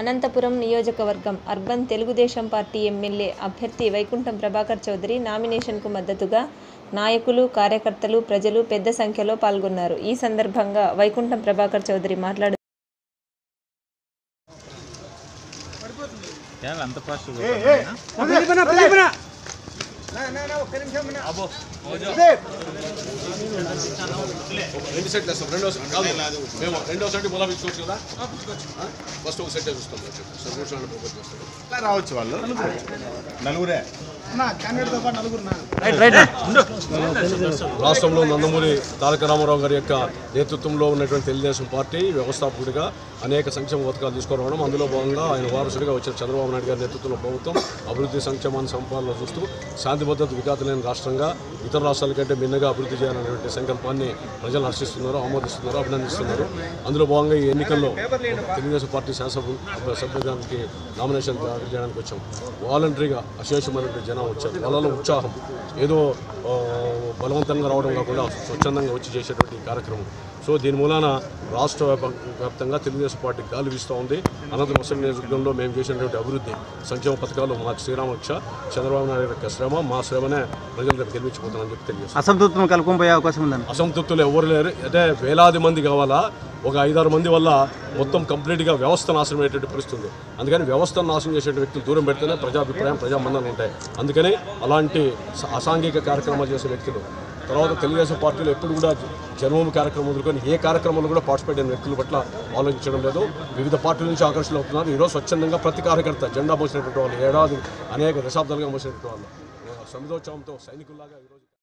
అనంతపురం నియోజకవర్గం urban Telugu Desam party MLA అభ్యర్థి వైకుంఠం ప్రభాకర్ చౌదరి నామినేషన్కు మద్దతుగా నాయకులు కార్యకర్తలు ప్రజలు పెద్ద సంఖ్యలో పాల్గొన్నారు ఈ సందర్భంగా వైకుంఠం ప్రభాకర్ చౌదరి మాట్లాడుతూ ఏం అంత ఫాస్ట్ రెండు సెట్లు వేస్తాం రెండో సెట్ కాదు మేము రెండో సెట్ గులాబీ ఇచ్చుకోవచ్చు కదా ఫస్ట్ ఒక సెట్ చూస్తాం సార్ కూర్చోండి పోగొట్టు చేస్తాం ఇట్లా రావచ్చు వాళ్ళు నలుగురే రాష్ట్రంలో నందమూరి తారక రామారావు గారి యొక్క నేతృత్వంలో ఉన్నటువంటి తెలుగుదేశం పార్టీ వ్యవస్థాపకుడిగా అనేక సంక్షేమ పథకాలు తీసుకురావడం అందులో భాగంగా ఆయన వారసుడిగా వచ్చిన చంద్రబాబు నాయుడు గారి నేతృత్వంలో ప్రభుత్వం అభివృద్ధి సంక్షేమాన్ని సంపాదన చూస్తూ శాంతి భద్రత విఘాతలేని రాష్ట్రంగా ఇతర రాష్ట్రాల కంటే భిన్నగా అభివృద్ధి చేయాలనేటువంటి సంకల్పాన్ని ప్రజలు హర్షిస్తున్నారు ఆమోదిస్తున్నారు అభినందిస్తున్నారు అందులో భాగంగా ఈ ఎన్నికల్లో తెలుగుదేశం పార్టీ శాసనసభ సభ్యునికి నామినేషన్ దాఖలు చేయడానికి వచ్చాం వాలంటరీగా అశేషమైనటువంటి జనం వచ్చారు వాళ్ళలో ఉత్సాహం ఏదో ఆ, బలవంతంగా రావడం కాకుండా స్వచ్ఛందంగా వచ్చి చేసేటువంటి ఈ కార్యక్రమం సో దీని మూలాన రాష్ట్ర వ్యాప- వ్యాప్తంగా తెలుగుదేశం పార్టీ గాలి వీస్తూ ఉంది అనంతరం అసెంబ్లీ నియోజకవర్గంలో మేము చేసినటువంటి అభివృద్ధి సంక్షేమ పథకాలు మా శ్రీరామక్ష చంద్రబాబు నాయుడు యొక్క శ్రమ మా శ్రమనే ప్రజలు రేపు గెలిపించిపోతామని చెప్పి తెలియజేస్తాం అసంతృప్తిని కలుపుకొని పోయే అవకాశం ఉందండి అసంతృప్తులు ఎవరు లేరు అంటే వేలాది మంది కావాలా ఒక ఐదారు మంది వల్ల మొత్తం కంప్లీట్గా వ్యవస్థ నాశనం అయ్యేటువంటి పరిస్థితి ఉంది అందుకని వ్యవస్థను నాశనం చేసే వ్యక్తులు దూరం పెడితేనే ప్రజాభిప్రాయం ప్రజాబంధాలు ఉంటాయి అందుకని అలాంటి స- అసాంఘిక కార్యక్రమాలు చేసే వ్యక్తులు తర్వాత తెలుగుదేశం పార్టీలో ఎప్పుడు కూడా జన్మభూమి కార్యక్రమం వదులుకొని ఏ కార్యక్రమంలో కూడా పార్టిసిపేట్ అయిన వ్యక్తుల పట్ల ఆలోచించడం లేదు వివిధ పార్టీల నుంచి ఆకర్షణలు అవుతున్నారు ఈరోజు స్వచ్ఛందంగా ప్రతి కార్యకర్త జెండా మోసినటువంటి వాళ్ళు ఏడాది అనేక దశాబ్దాలుగా మోసినటువంటి వాళ్ళు సమిధోత్సవంతో సైనికుల్లాగా ఈరోజు